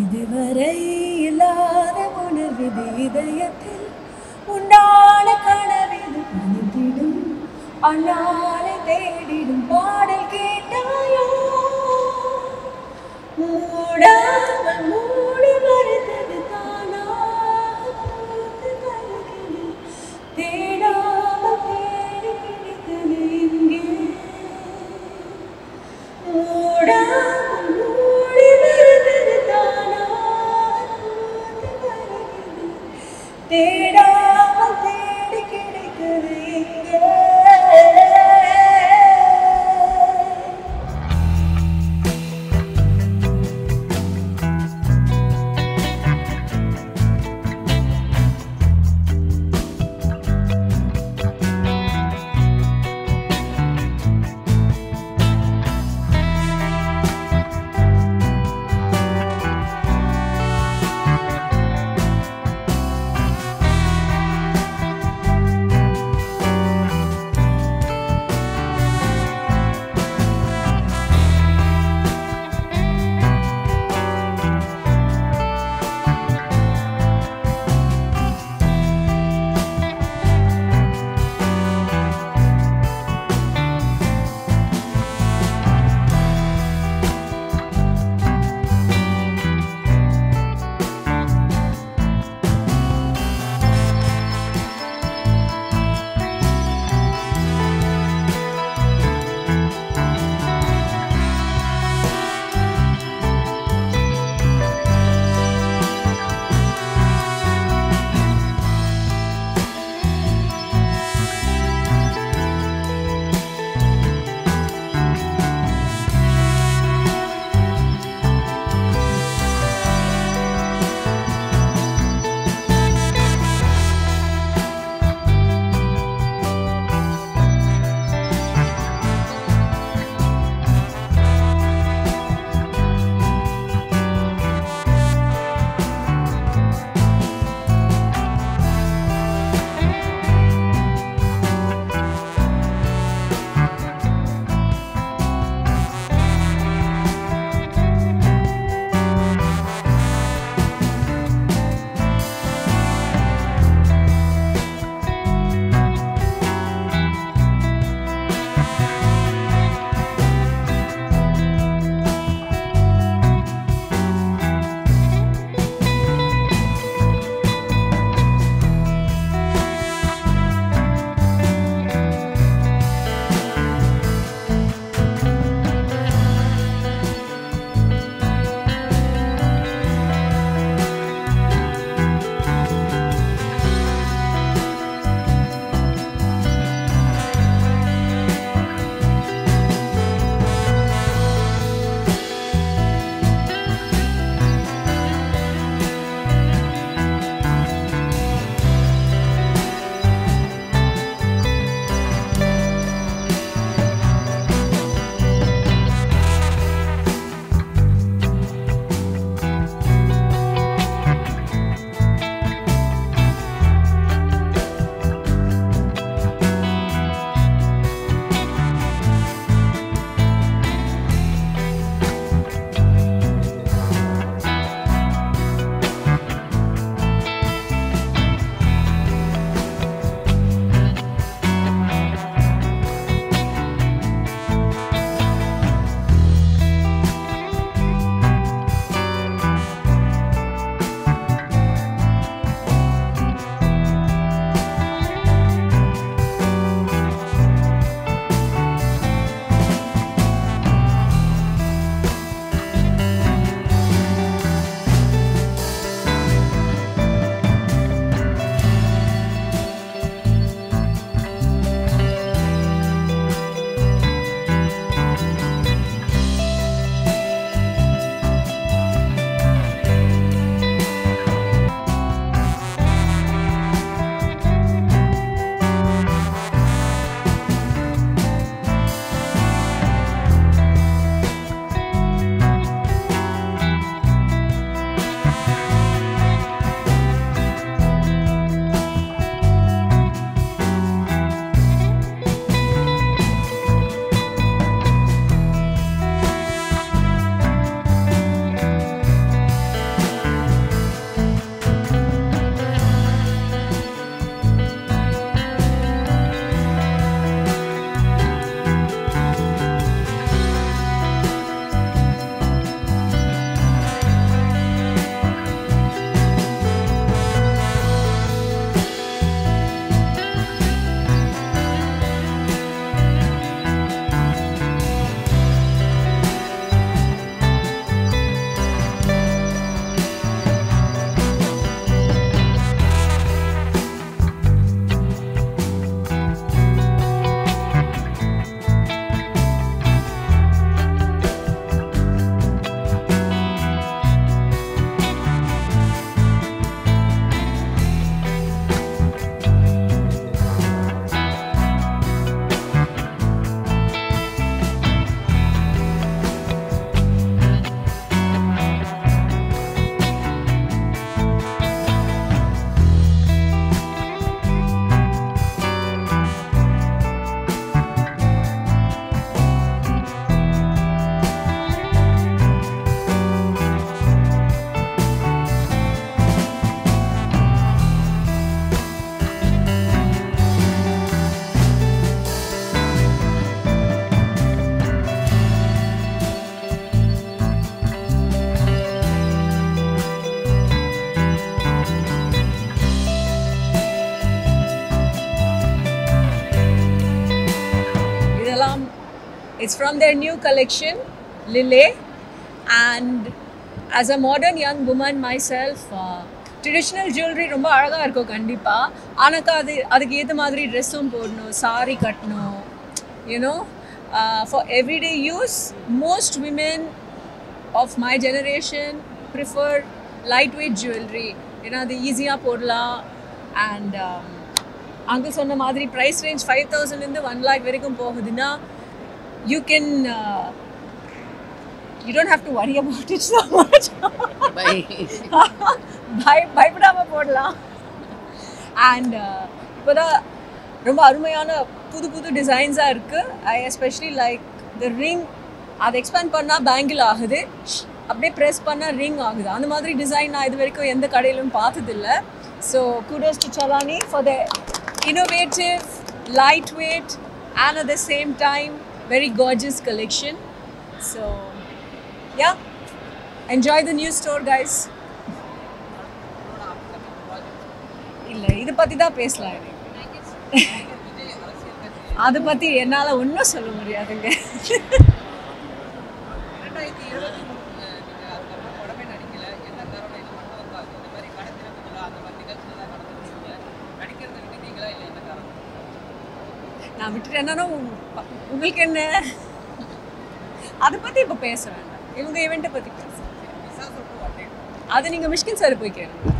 இதுவரை இல்லாத உணர்விது இதயத்தில் உண்டான கனவிது பணித்திடும் அண்ணாலை தேடிடும் பாடல் கேட்டாயோ மூடாமல் மூடி மறைத்தது தானாக பூத்து கலக்குது. தேடாமல் தேடி கிடைத்தது இங்கே மூடாமல் மூடி மறைத்தது தானாக பூத்து கலக்குது. தேடாமல் தேடி கிடைத்தது இங்கே it's from their new collection லிலே and as a modern young woman myself traditional jewellery ரொம்ப அழகாக இருக்கும் கண்டிப்பாக ஆனாக்கா அது அதுக்கு ஏற்ற மாதிரி ட்ரெஸ்ஸும் போடணும் சாரி கட்டணும் you know for everyday use most women of my generation prefer lightweight jewellery ஏன்னா அது ஈஸியாக போடலாம் அண்ட் அங்கே சொன்ன மாதிரி ப்ரைஸ் ரேஞ்ச் ஃபைவ் தௌசண்ட்லேருந்து ஒன் லேக் வரைக்கும் போகுதுன்னா you can you don't have to worry about it so much பய பயப்படாமல் போடலாம் அண்ட் இப்போதான் ரொம்ப அருமையான புது புது டிசைன்ஸாக இருக்குது I especially like the ring அதை எக்ஸ்பேண்ட் பண்ணால் பேங்கிள் ஆகுது அப்படியே ப்ரெஸ் பண்ணால் ரிங் ஆகுது அந்த மாதிரி டிசைன் நான் இது வரைக்கும் எந்த கடையிலும் பார்த்ததில்ல so kudos to Salani for the innovative, lightweight, and at the same time, very gorgeous collection. So, yeah, enjoy the new store, guys. இல்லை இதை பற்றி தான் பேசலாம் எனக்கு அதை பற்றி என்னால் ஒன்றும் சொல்ல முடியாதுங்க ரெண்டாயிரத்தி இருபத்தி மூணு நீங்கள் அதுக்கப்புறம் படமே நடிக்கல என்ன காரணம் இது மட்டும் இருக்கா இந்த மாதிரி கடை திறப்புகளா அந்த மாதிரி நிகழ்ச்சிகள்லாம் நடந்துருக்கீங்க நடிக்கிறத விட்டுட்டீங்களா இல்லை என்ன காரணம் நான் விட்டுட்டேன்னா உங்களுக்கு என்ன அதை பற்றி இப்போ பேச வேண்டாம் இவங்க இவெண்ட்டை பற்றி பேச விசா சொல்லிட்டு ஒன் அது நீங்கள் மிஷ்கின் சார் போய் கேளுங்க